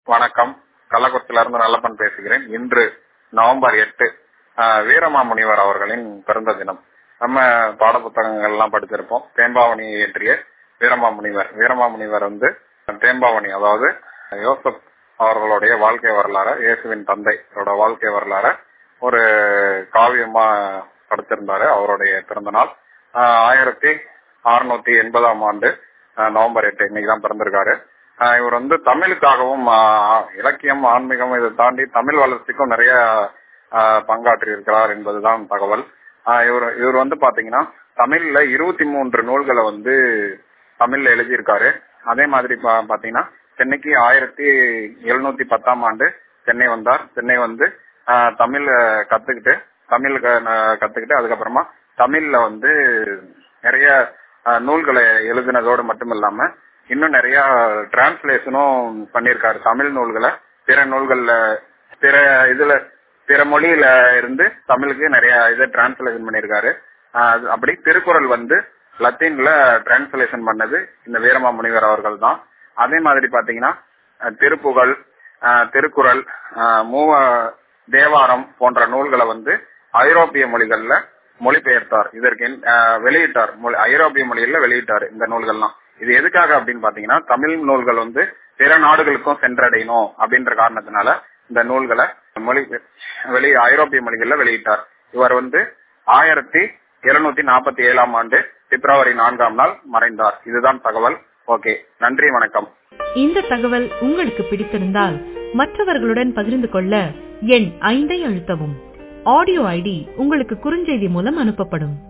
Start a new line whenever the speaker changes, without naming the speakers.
வணக்கம் கள்ளக்குறிச்சியில இருந்து நல்லப்பன் பேசுகிறேன் இன்று நவம்பர் எட்டு ஆஹ் வீரமாமுனிவர் அவர்களின் பிறந்த தினம் நம்ம பாடப்புத்தகங்கள் எல்லாம் படிச்சிருப்போம் தேம்பாவணி இயற்றிய வீரமாமுனிவர் வீரமாமுனிவர் வந்து தேம்பாவணி அதாவது யோசப் அவர்களுடைய வாழ்க்கை வரலாறு இயேசுவின் தந்தையோட வாழ்க்கை வரலாறு ஒரு காவியமா படைச்சிருந்தாரு அவருடைய பிறந்த நாள் ஆஹ் ஆயிரத்தி அறுநூத்தி எண்பதாம் ஆண்டு ஆஹ் நவம்பர் எட்டு இன்னைக்கு தான் பிறந்திருக்காரு ஆஹ் இவர் வந்து தமிழுக்காகவும் ஆஹ் இலக்கியம் ஆன்மீகம் இதை தாண்டி தமிழ் வளர்ச்சிக்கும் நிறைய ஆஹ் பங்காற்றி இருக்கிறார் என்பதுதான் தகவல் ஆஹ் இவர் இவர் வந்து பாத்தீங்கன்னா தமிழ்ல இருபத்தி மூன்று நூல்களை வந்து தமிழ்ல எழுதியிருக்காரு அதே மாதிரி பா- பாத்தீங்கன்னா சென்னைக்கு ஆயிரத்தி எழுநூத்தி பத்தாம் ஆண்டு சென்னை வந்தார் சென்னை வந்து ஆஹ் தமிழ் கத்துக்கிட்டு தமிழ் க- ந- கத்துக்கிட்டு அதுக்கப்புறமா தமிழ்ல வந்து நிறைய ஆஹ் நூல்களை எழுதினதோடு மட்டும் இல்லாம இன்னும் நிறைய டிரான்ஸ்லேஷனும் பண்ணியிருக்காரு தமிழ் நூல்களை பிற நூல்கள்ல பிற இதுல பிற மொழியில இருந்து தமிழுக்கு நிறைய இதை டிரான்ஸ்லேஷன் பண்ணியிருக்காரு ஆஹ் அது அப்படி திருக்குறள் வந்து லத்தீன்ல டிரான்ஸ்லேஷன் பண்ணது இந்த வீரமா முனிவர் அவர்கள் தான் அதே மாதிரி பாத்தீங்கன்னா அஹ் திருப்புகழ் ஆஹ் திருக்குறள் ஆஹ் மூவ தேவாரம் போன்ற நூல்களை வந்து ஐரோப்பிய மொழிகள்ல மொழிபெயர்த்தார் இதற்கு என்- ஆஹ் வெளியிட்டார் மொழி- ஐரோப்பிய மொழியில வெளியிட்டார் இந்த நூல்கள்லாம் இது எதுக்காக அப்படின்னு பாத்தீங்கன்னா தமிழ் நூல்கள் வந்து பிற நாடுகளுக்கும் சென்றடையணும் அப்படின்ற காரணத்தினால இந்த நூல்களை மொழி வெளி ஐரோப்பிய மொழிகள்ல வெளியிட்டார் இவர் வந்து ஆயிரத்தி இருநூத்தி நாற்பத்தி ஏழாம் ஆண்டு பிப்ரவரி நான்காம் நாள் மறைந்தார் இதுதான் தகவல் ஓகே நன்றி வணக்கம்
இந்த தகவல் உங்களுக்கு பிடித்திருந்தால் மற்றவர்களுடன் பகிர்ந்து கொள்ள எண் ஐந்தை அழுத்தவும் ஆடியோ ஐடி உங்களுக்கு குறுஞ்செய்தி மூலம் அனுப்பப்படும்